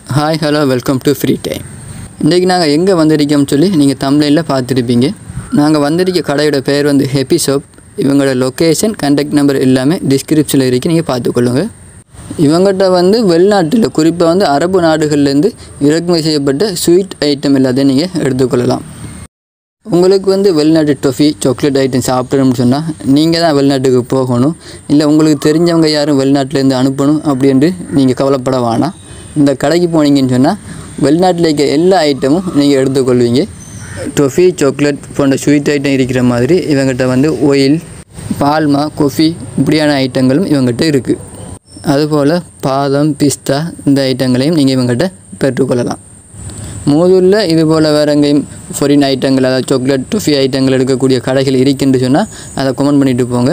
hi hello welcome to free time இன்றைக்கி நாங்கள் எங்கே வந்திருக்கோம்னு சொல்லி நீங்கள் தமிழில் பார்த்துருப்பீங்க நாங்கள் வந்திருக்க கடையோட பெயர் வந்து ஹெப்பி ஷாப் இவங்களோட லொக்கேஷன் கான்டாக்ட் நம்பர் எல்லாமே டிஸ்கிரிப்ஷனில் இருக்கு நீங்கள் பார்த்துக்கொள்ளுங்க இவங்ககிட்ட வந்து வெளிநாட்டில் குறிப்பாக வந்து அரபு நாடுகள்லேருந்து இறக்குமதி செய்யப்பட்ட ஸ்வீட் ஐட்டம் எல்லாத்தையும் நீங்கள் எடுத்துக்கொள்ளலாம் உங்களுக்கு வந்து வெளிநாட்டு டொஃபி சாக்லேட் ஐட்டம் சாப்பிடணும்னு சொன்னால் நீங்கள் தான் வெளிநாட்டுக்கு போகணும் இல்லை உங்களுக்கு தெரிஞ்சவங்க யாரும் வெளிநாட்டிலேருந்து அனுப்பணும் அப்படின்ட்டு நீங்கள் கவலைப்பட வேணாம் இந்த கடைக்கு போனீங்கன்னு சொன்னால் வெளிநாட்டில் இருக்க எல்லா ஐட்டமும் நீங்கள் எடுத்துக்கொள்வீங்க டொஃபி சாக்லேட் போன்ற ஸ்வீட் ஐட்டம் இருக்கிற மாதிரி இவங்ககிட்ட வந்து ஒயில் பால்மா கொஃபி இப்படியான ஐட்டங்களும் இவங்ககிட்ட இருக்குது அதுபோல் பாதம் பிஸ்தா இந்த ஐட்டங்களையும் நீங்கள் இவங்ககிட்ட பெற்றுக்கொள்ளலாம் மூதூரில் இது போல் வேறு எங்கேயும் ஃபொரின் ஐட்டங்கள் அதாவது சாக்லேட் டொஃபி ஐட்டங்கள் எடுக்கக்கூடிய கடைகள் இருக்குன்னு சொன்னால் அதை கமெண்ட் பண்ணிட்டு போங்க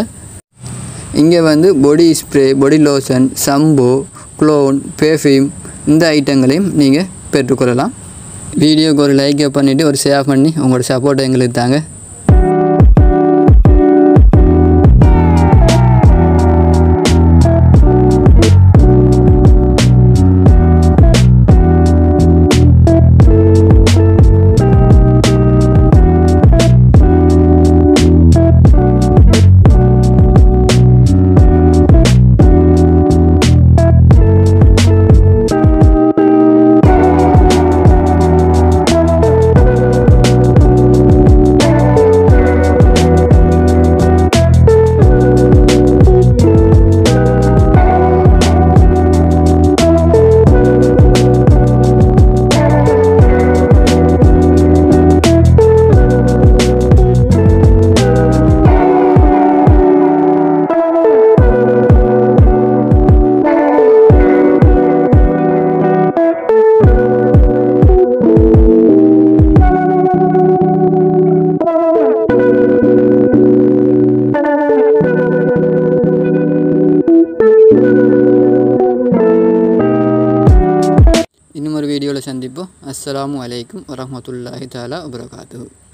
இங்கே வந்து பொடி ஸ்ப்ரே பொடி லோஷன் சம்போ க்ளோன் பெர்ஃப்யூம் இந்த ஐட்டங்களையும் நீங்கள் பெற்றுக்கொள்ளலாம் வீடியோக்கு ஒரு லைக்கை பண்ணிவிட்டு ஒரு ஷேர் பண்ணி உங்களோட சப்போர்ட்டை எங்களுக்கு தாங்க இன்னும் ஒரு வீடியோவில் சந்திப்போம் அஸ்ஸலாமு அலைக்கும் வரஹ்மத்துல்லாஹி தாலா வபரகாத்துஹு